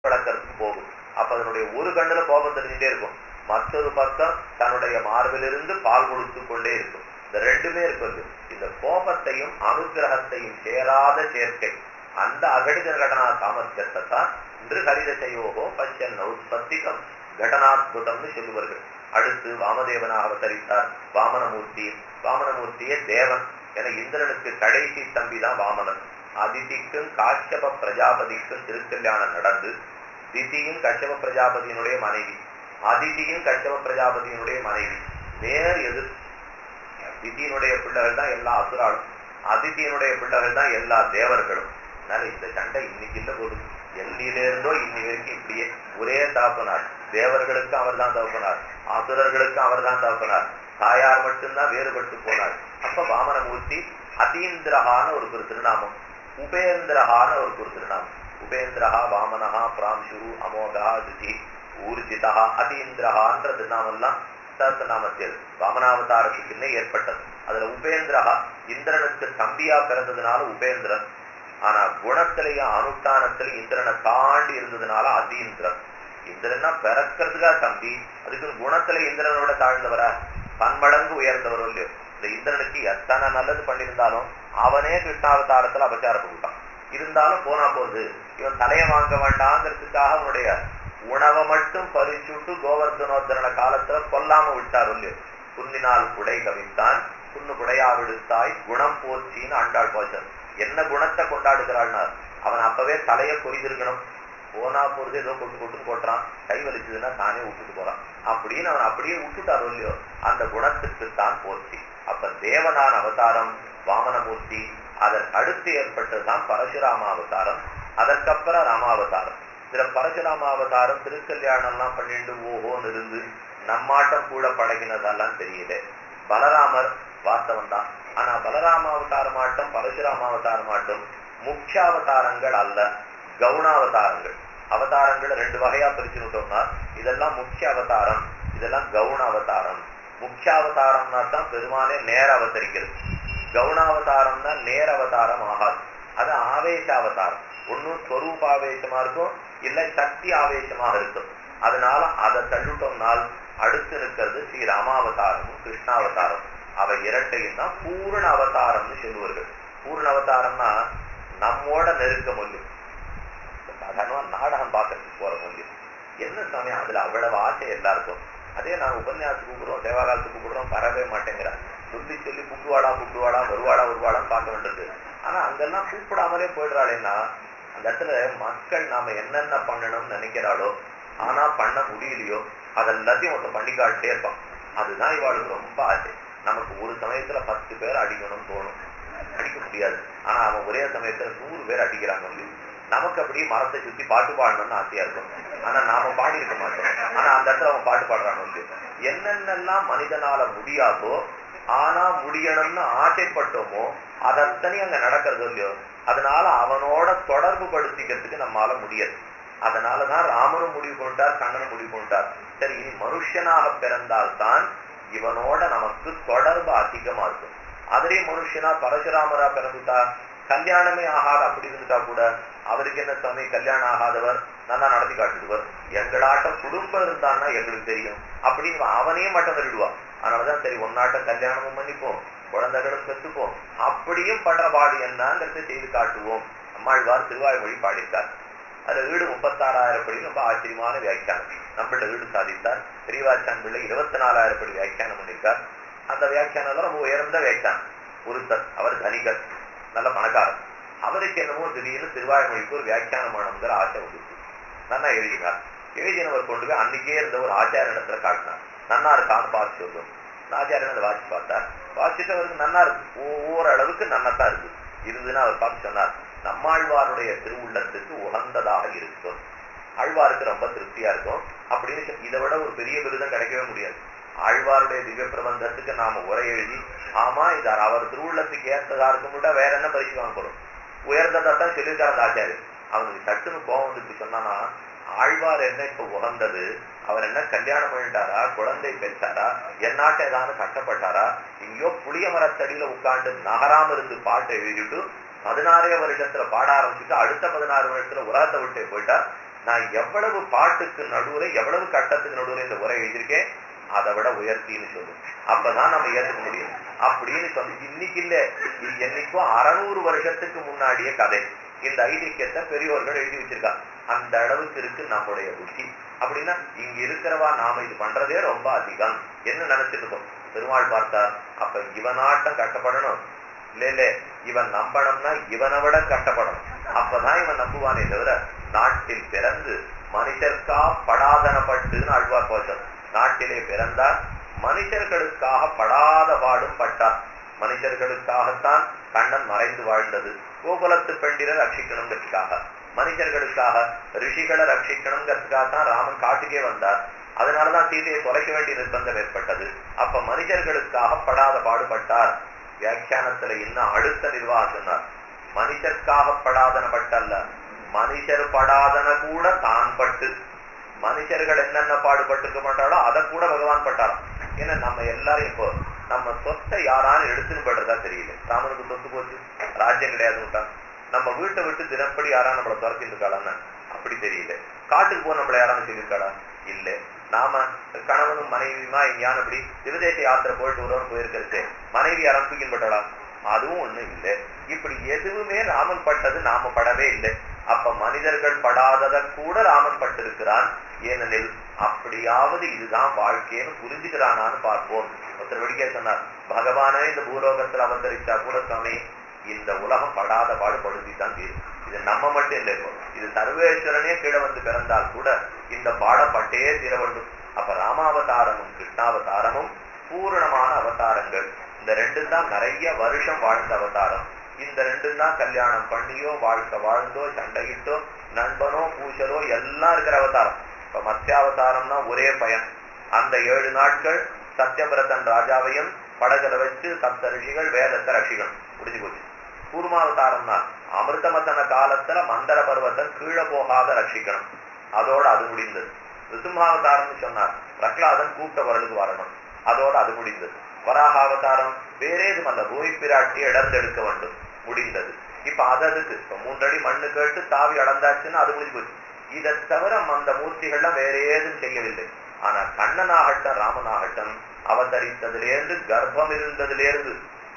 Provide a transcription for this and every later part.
வளர்க்கறதுக்கு போகும் அப்ப அதனுடைய ஒரு கண்ணுல கோபம் தெரிஞ்சுட்டே இருக்கும் மற்றொரு பக்கம் தன்னுடைய மார்பிலிருந்து பால் கொடுத்து கொண்டே இருக்கும் இந்த ரெண்டுமே இருக்குது இந்த கோபத்தையும் அனுகிரகத்தையும் சேராத சேர்க்கை அந்த அகடித கடனா சாமர்த்தியத்தை தான் இன்று ஹரிதசையோகோ பச்சன் உற்பத்திகம் கடனாத்புதம்னு சொல்லுவார்கள் அடுத்து வாமதேவனாக அவதரித்தார் வாமனமூர்த்தி வாமனமூர்த்தியே தேவன் என இந்திரனுக்கு கடைசி தம்பி தான் வாமனன் அதிதிக்கும் காஷ்யப பிரஜாபதிக்கும் திருக்கல்யாணம் நடந்து திதியும் கஷ்யப பிரஜாபதியினுடைய மனைவி அதிதியும் கஷ்யப பிரஜாபதியினுடைய மனைவி நேர் எதிர் திதியினுடைய பிள்ளைகள் தான் எல்லா அசுராலும் அதிதியினுடைய பிள்ளைகள் தான் எல்லா தேவர்களும் அதனால இந்த சண்டை இன்னைக்கு இல்ல போதும் எண்ணிலிருந்தோ இன்னி வரைக்கும் இப்படியே ஒரே தாப்பனார் தேவர்களுக்கு அவர் தான் தகப்பனார் அசுரர்களுக்கு அவர் தான் தகப்பனார் தாயார் மட்டும்தான் வேறுபட்டு போனார் அப்ப வாமனமூர்த்தி அதீந்திரஹான ஒரு ஒரு திருநாமம் உபேந்திரஹான ஒரு ஒரு திருநாமம் உபேந்திரஹா வாமனஹா பிராம்சு அமோகா துதி ஊர்ஜிதா அதீந்திரஹான்ற திருநாமெல்லாம் சஹஸ்ரநாமத்தில் வாமனாவதாரத்துக்குன்னே ஏற்பட்டது அதுல உபேந்திரஹா இந்திரனுக்கு தம்பியா பிறந்ததுனால உபேந்திரன் ஆனா குணத்திலையும் அனுஷ்டானத்திலையும் இந்திரனை தாண்டி இருந்ததுனால அதீந்திரன் இந்திரன்னா பிறக்கிறதுக்காக தம்பி அதுக்கு குணத்துல இந்திரனோட தாழ்ந்தவரா பன்மடங்கு உயர்ந்தவர் இல்லையோ இந்த இந்திரனுக்கு எத்தனை நல்லது பண்ணியிருந்தாலும் அவனே கிருஷ்ணாவதாரத்துல அபச்சாரப்பட்டான் இருந்தாலும் போனா போகுது இவன் தலையை வாங்க வேண்டாங்கிறதுக்காக அவனுடைய உணவை மட்டும் பறிச்சுட்டு கோவர்தனோத்தரன காலத்துல கொல்லாம விட்டார் இல்லையோ புண்ணினால் குடை கவித்தான் புண்ணு குடையா விடுத்தாய் குணம் போச்சின்னு ஆண்டாள் போச்சன் என்ன குணத்தை கொண்டாடுகிறாள்னா அவன் அப்பவே தலையை கொய்திருக்கணும் போனா போறது ஏதோ கொண்டு கொண்டு போட்டுறான் கை வலிச்சதுன்னா தானே விட்டுட்டு போறான் அப்படின்னு அவன் அப்படியே விட்டுட்டாரோ இல்லையோ அந்த குணத்துக்கு தான் போச்சு அப்ப தேவனான் அவதாரம் வாமனமூர்த்தி அதற்கு அடுத்து ஏற்பட்டதுதான் பரசுராம அவதாரம் அதற்கப்புறம் ராமாவதாரம் இதுல பரசுராம அவதாரம் திருக்கல்யாணம் எல்லாம் பண்ணிட்டு ஓஹோன்னு இருந்து நம்மாட்டம் கூட பழகினதெல்லாம் தெரியல பலராமர் வாஸ்தவம் தான் ஆனா பலராம அவதாரமாட்டம் பரசுராம அவதாரமாட்டம் முக்கிய அவதாரங்கள் அல்ல கவுனாவதாரங்கள் அவதாரங்கள் ரெண்டு வகையா பிரிச்சுட்டோம்னா இதெல்லாம் முக்கிய அவதாரம் இதெல்லாம் கவுன அவதாரம் முக்கிய அவதாரம்னா தான் பெருமானே நேர அவதரிக்கிறது கவுனாவதாரம்னா நேர அவதாரம் ஆகாது அது ஆவேச அவதாரம் ஒன்னும் ஸ்வரூப ஆவேசமா இருக்கும் இல்ல சக்தி ஆவேசமாக இருக்கும் அதனால அதை தள்ளிட்டோம்னால் அடுத்து இருக்கிறது ஸ்ரீ ராமாவதாரமும் கிருஷ்ணாவதாரம் அவை இரண்டையும் தான் பூர்ண அவதாரம்னு சொல்லுவார்கள் பூர்ண அவதாரம்னா நம்மோட நெருக்க முடியும் சாதாரணமா நாடகம் பார்க்கறதுக்கு போற முடியும் என்ன சமயம் அதுல அவ்வளவு ஆசை எல்லாருக்கும் அதே நான் உபன்யாசம் கூப்பிடுறோம் தேவாகாலத்துக்கு கூப்பிடுறோம் வரவே மாட்டேங்கிறேன் சொல்லி சொல்லி கூப்பிடுவாடா கூப்பிடுவாடா வருவாடா வருவாடான்னு பார்க்க வேண்டியது ஆனா அங்கெல்லாம் கூப்பிடாமலே போயிடுறாளேன்னா அந்த இடத்துல மக்கள் நாம என்னென்ன பண்ணணும்னு நினைக்கிறாளோ ஆனா பண்ண முடியலையோ அதெல்லாத்தையும் ஒருத்தர் பண்ணி காட்டே இருப்பான் அதுதான் இவாளுக்கு ரொம்ப ஆசை நமக்கு ஒரு சமயத்துல பத்து பேர் அடிக்கணும்னு தோணும் அடிக்க முடியாது ஆனா அவன் ஒரே சமயத்துல நூறு பேர் அடிக்கிறாங்க வந்து நமக்கு அப்படியே மரத்தை சுத்தி பாட்டு பாடணும்னு ஆசையா இருக்கும் ஆனா நாம பாடி இருக்க மாட்டோம் ஆனா அந்த இடத்துல அவன் பாட்டு பாடுறான் வந்து என்னென்னலாம் மனிதனால முடியாதோ ஆனா முடியணும்னு ஆசைப்பட்டோமோ அதத்தனி அங்க நடக்கிறது இல்லையோ அதனால அவனோட தொடர்பு படுத்திக்கிறதுக்கு நம்மால முடியாது அதனாலதான் ராமனும் முடிவு கொண்டார் கண்ணனும் முடிவு கொண்டார் சரி இனி மனுஷனாக பிறந்தால்தான் இவனோட நமக்கு தொடர்பு அதிகமா இருக்கும் அதே மனுஷனா பரசுராமரா பிறந்துட்டா கல்யாணமே ஆகாத அப்படி இருந்துட்டா கூட அவருக்கு என்ன சுவாமி கல்யாணம் ஆகாதவர் நல்லா நடத்தி காட்டுடுவர் எங்களாட்டம் குடும்பம் இருந்தான்னா எங்களுக்கு தெரியும் அப்படின்னு அவனே மட்டும் தள்ளிடுவான் அதனாலதான் சரி ஒன்னாட்டம் கல்யாணமும் பண்ணிப்போம் குழந்தைகளும் பெற்றுப்போம் அப்படியும் படுற பாடு என்னங்கிறத செய்து காட்டுவோம் அம்மாழ்வார் திருவாய்மொழி பாடித்தார் அதுல வீடு முப்பத்தாறாயிரம் படி ரொம்ப ஆச்சரியமான வியாக்கியானம் நம்மள்ட வீடு சாதித்தார் பெரியவாச்சான் பிள்ளை இருபத்தி நாலாயிரம் படி வியாக்கியானம் பண்ணியிருக்கார் அந்த வியாக்கியானம் ரொம்ப உயர்ந்த வியாக்கியானம் ஒருத்தர் அவர் தனிகர் நல்ல பணக்காரர் அவருக்கு என்னமோ திடீர்னு திருவாய்மொழிக்கு ஒரு வியாக்கியானம் ஆனங்கிற ஆசை வந்துச்சு நன்னா எழுதினார் எழுதினவர் கொண்டு போய் அன்னைக்கே இருந்த ஒரு ஆச்சார இடத்துல காட்டினார் நன்னா இருக்கான்னு பார்த்து சொல்லும் ஆச்சாரியன் அதை வாசி பார்த்தார் வாசிட்டு அவருக்கு நன்னா இருக்கு ஓரளவுக்கு நன்னத்தான் இருக்கு இருந்துன்னு அவர் பார்த்து சொன்னார் நம்மாழ்வாருடைய திருவுள்ளத்துக்கு உகந்ததாக இருக்கும் ஆழ்வாருக்கு ரொம்ப திருப்தியா இருக்கும் அப்படின்னு இதை விட ஒரு பெரிய விருதம் கிடைக்கவே முடியாது ஆழ்வாருடைய திவ்ய பிரபந்தத்துக்கு நாம உரை எழுதி ஆமா இது அவர் திருவுள்ளத்துக்கு ஏற்றதா இருக்கும் விட வேற என்ன பரிசு வாங்க போறோம் உயர்ந்ததா தான் சொல்லியிருக்காரு அந்த ஆச்சாரியர் அவனுக்கு சட்டுன்னு கோவம் வந்துட்டு சொன்னானா ஆழ்வார் என்ன இப்ப உகந்தது அவர் என்ன கல்யாணம் பண்ணிட்டாரா குழந்தை பெற்றாரா என்னாட்ட ஏதாவது கஷ்டப்பட்டாரா எங்கேயோ புளிய மரத்தடியில உட்காந்து நகராம இருந்து பாட்டை எழுதிட்டு பதினாறே வருஷத்துல பாட ஆரம்பிச்சுட்டு அடுத்த பதினாறு வருஷத்துல உலகத்தை விட்டு போயிட்டா நான் எவ்வளவு பாட்டுக்கு நடுவுல எவ்வளவு கட்டத்துக்கு நடுவுல இந்த உரை எழுதியிருக்கேன் அதை விட உயர்த்தின்னு சொல்லு அப்பதான் நம்ம ஏத்துக்க முடியும் அப்படின்னு சொல்லி இன்னைக்கு இல்ல இது என்னைக்கும் அறநூறு வருஷத்துக்கு முன்னாடிய கதை இந்த ஐதிக்கியத்தை பெரியோர்கள் எழுதி வச்சிருக்கா அந்த அளவுக்கு இருக்கு நம்முடைய புத்தி அப்படின்னா இங்க இருக்கிறவா நாம இது பண்றதே ரொம்ப அதிகம் என்ன நினைச்சிட்டு இருக்கோம் பெருமாள் பார்த்தா அப்ப இவனாட்டம் கட்டப்படணும் இல்ல இல்ல இவன் நம்பணும்னா இவனை விட கட்டப்படணும் அப்பதான் இவன் நம்புவானே தவிர நாட்டில் பிறந்து மனுஷர்க்கா படாதனப்பட்டுன்னு அழ்வார் போச்சம் நாட்டிலே பிறந்தார் மனுஷர்களுக்காக படாத பாடும் பட்டார் மனுஷர்களுக்காகத்தான் கண்ணன் மறைந்து வாழ்ந்தது கோகுலத்து பெண்டிரை ரட்சிக்கணுங்கிறதுக்காக மனுஷர்களுக்காக ரிஷிகளை ரட்சிக்கணுங்கிறதுக்காக தான் ராமன் காட்டுக்கே வந்தார் அதனாலதான் சீதையை தொலைக்க வேண்டிய நிர்பந்தம் ஏற்பட்டது அப்ப மனுஷர்களுக்காக படாத பாடுபட்டார் வியாக்கியானத்துல இன்னும் அடுத்த நிர்வாகம் சொன்னார் மனுஷர்க்காக படாதன பட்டல்ல மனுஷர் படாதன கூட தான் பட்டு மனுஷர்கள் என்னென்ன பாடுபட்டுக்க மாட்டாளோ அதை கூட பகவான் பட்டாராம் ஏன்னா நம்ம எல்லாரும் இப்போ நம்ம சொத்தை யாராலும் எடுத்துன்னு படுறதா தெரியல ராமனுக்கு சொத்து போச்சு ராஜ்யம் கிடையாதுட்டான் நம்ம வீட்டை விட்டு தினப்படி யாரா நம்மளை துரத்திட்டு இருக்காளான்னு அப்படி தெரியல காட்டுக்கு போ நம்மள யாராலும் சொல்லியிருக்காளா இல்ல நாம கணவனும் மனைவியுமா எங்கேயான இப்படி திருதேச யாத்திரை போயிட்டு வருவோம் போயிருக்கிறது மனைவி யாரும் தூக்கின்னு பட்டாளா அதுவும் ஒண்ணு இல்லை இப்படி எதுவுமே ராமன் பட்டது நாம படவே இல்லை அப்ப மனிதர்கள் படாதத கூட ராமன் பட்டிருக்கிறான் ஏனெனில் அப்படியாவது இதுதான் வாழ்க்கைன்னு புரிஞ்சுக்கிறானான்னு பார்ப்போம் ஒருத்தர் வெடிக்க சொன்னார் பகவானே இந்த பூலோகத்துல அவதரிச்சா கூட சுவாமி இந்த உலகம் படாத பாடு படுத்தித்தான் தீரும் இது நம்ம மட்டும் இல்லை இப்போ இது சர்வேஸ்வரனே கீழே வந்து பிறந்தால் கூட இந்த பாடப்பட்டே தீர வேண்டும் அப்ப ராமாவதாரமும் கிருஷ்ணாவதாரமும் பூரணமான அவதாரங்கள் இந்த ரெண்டும் தான் நிறைய வருஷம் வாழ்ந்த அவதாரம் இந்த ரெண்டும் தான் கல்யாணம் பண்ணியோ வாழ்க்கை வாழ்ந்தோ சண்டையிட்டோ நண்பனோ பூசலோ எல்லாம் இருக்கிற அவதாரம் இப்ப மத்தியாவதாரம்னா ஒரே பயன் அந்த ஏழு நாட்கள் சத்யபிரதன் ராஜாவையும் படகுல வச்சு சப்த ரிஷிகள் வேதத்தை ரஷிகள் முடிஞ்சு போச்சு கூர்மாவதாரம்னா அமிர்தமத்தன காலத்துல மந்தர பர்வத்தன் கீழே போகாத ரட்சிக்கணும் அதோட அது முடிந்தது ரிசும்ஹாவதாரம்னு சொன்னார் பிரகலாதன் கூப்பிட்டவர்களுக்கு வரணும் அதோட அது முடிந்தது வராகாவதாரம் வேறேதும் அல்ல பூமி பிராட்டி இடர்ந்தெடுக்க வேண்டும் முடிந்தது இப்ப அது அதுக்கு இப்ப மூன்றடி மண்ணு கேட்டு தாவி அளந்தாச்சுன்னு அது முடிஞ்சு போச்சு இதை தவிர அந்த மூர்த்திகள்லாம் வேற ஏதும் செய்யவில்லை ஆனா கண்ணனாகட்டும் ராமனாகட்டும் அவதரித்ததிலிருந்து கர்ப்பம் இருந்ததிலிருந்து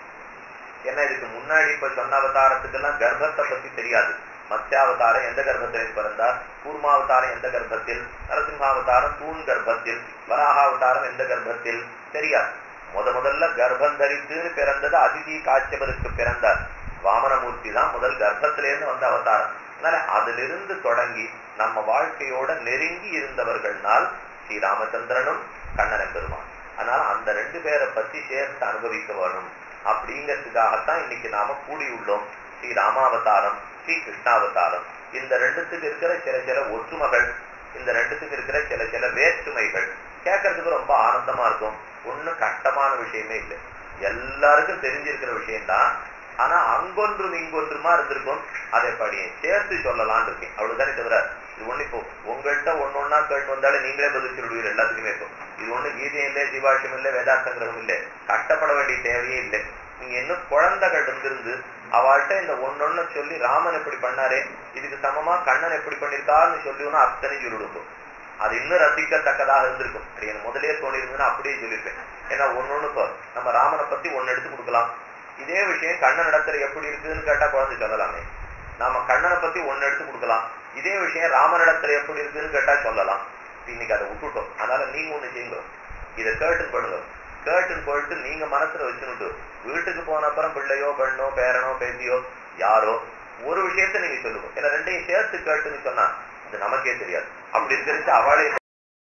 என்ன இதுக்கு முன்னாடி இப்ப சொன்ன அவதாரத்துக்கெல்லாம் கர்ப்பத்தை பத்தி தெரியாது மத்யாவதாரம் எந்த கர்ப்பத்தில் பிறந்தார் கூர்மாவதாரம் எந்த கர்ப்பத்தில் நரசிம்ஹாவதாரம் தூண் கர்ப்பத்தில் வராகாவதாரம் எந்த கர்ப்பத்தில் தெரியாது முத முதல்ல கர்ப்பம் தரித்து பிறந்தது அதிதி காட்சபருக்கு பிறந்தார் வாமனமூர்த்தி தான் முதல் கர்ப்பத்திலேருந்து வந்த அவதாரம் அதனால அதிலிருந்து தொடங்கி நம்ம வாழ்க்கையோட நெருங்கி இருந்தவர்கள்னால் ஸ்ரீ ராமச்சந்திரனும் கண்ணன பெருமான் அதனால அந்த ரெண்டு பேரை பத்தி சேர்த்து அனுபவிக்க வேணும் அப்படிங்கிறதுக்காகத்தான் இன்னைக்கு நாம கூடியுள்ளோம் ஸ்ரீ ராமாவதாரம் ஸ்ரீ கிருஷ்ணாவதாரம் இந்த ரெண்டுத்துக்கு இருக்கிற சில சில ஒற்றுமைகள் இந்த ரெண்டுத்துக்கு இருக்கிற சில சில வேற்றுமைகள் கேட்கறதுக்கு ரொம்ப ஆனந்தமா இருக்கும் ஒண்ணும் கஷ்டமான விஷயமே இல்லை எல்லாருக்கும் தெரிஞ்சிருக்கிற விஷயம்தான் ஆனா அங்கொன்றும் இங்கொன்றுமா இருந்திருக்கும் அதை படியே சேர்த்து சொல்லலாம்னு இருக்கேன் அவ்வளவுதானே தவிர இது ஒண்ணு இப்போ உங்கள்கிட்ட ஒண்ணு ஒன்னா கேட்டு வந்தாலே நீங்களே பதில் சொல்லுவீங்க எல்லாத்துக்குமே இப்போ இது ஒண்ணு கீதையும் இல்லை ஜீவாஷம் இல்லை வேதாசங்கிரகம் இல்லை கஷ்டப்பட வேண்டிய தேவையே இல்லை நீங்க இன்னும் குழந்தைகள் இருந்திருந்து அவள்கிட்ட இந்த ஒன்னொன்னு சொல்லி ராமன் எப்படி பண்ணாரே இதுக்கு சமமா கண்ணன் எப்படி பண்ணிருக்காருன்னு சொல்லினா அத்தனை சொல்லிடுக்கும் அது இன்னும் ரசிக்கத்தக்கதாக இருந்திருக்கும் அப்படி எனக்கு முதலே தோணி இருந்ததுன்னா அப்படியே சொல்லியிருப்பேன் ஏன்னா ஒன்னொன்னு இப்போ நம்ம ராமனை பத்தி ஒன்னு எடுத்து கொடுக்கலாம் இதே விஷயம் கண்ணன் இடத்துல எப்படி இருக்குதுன்னு கேட்டா குழந்தை சொல்லலாமே நாம கண்ணனை பத்தி ஒன்னு எடுத்து கொடுக்கலாம் இதே விஷயம் ராமன் இடத்துல எப்படி இருக்குன்னு கேட்டா சொல்லலாம் இன்னைக்கு அதை விட்டுட்டோம் அதனால நீங்க ஒண்ணு செய்யுங்க இதை கேட்டு பண்ணுங்க கேட்டுன்னு போயிட்டு நீங்க மனசுல வச்சுனுட்டு வீட்டுக்கு போன அப்புறம் பிள்ளையோ பெண்ணோ பேரனோ பேத்தியோ யாரோ ஒரு விஷயத்த நீங்க சொல்லுங்க ஏன்னா ரெண்டையும் சேர்த்து கேட்டுன்னு சொன்னா அது நமக்கே தெரியாது அப்படி இருக்கிறது அவளே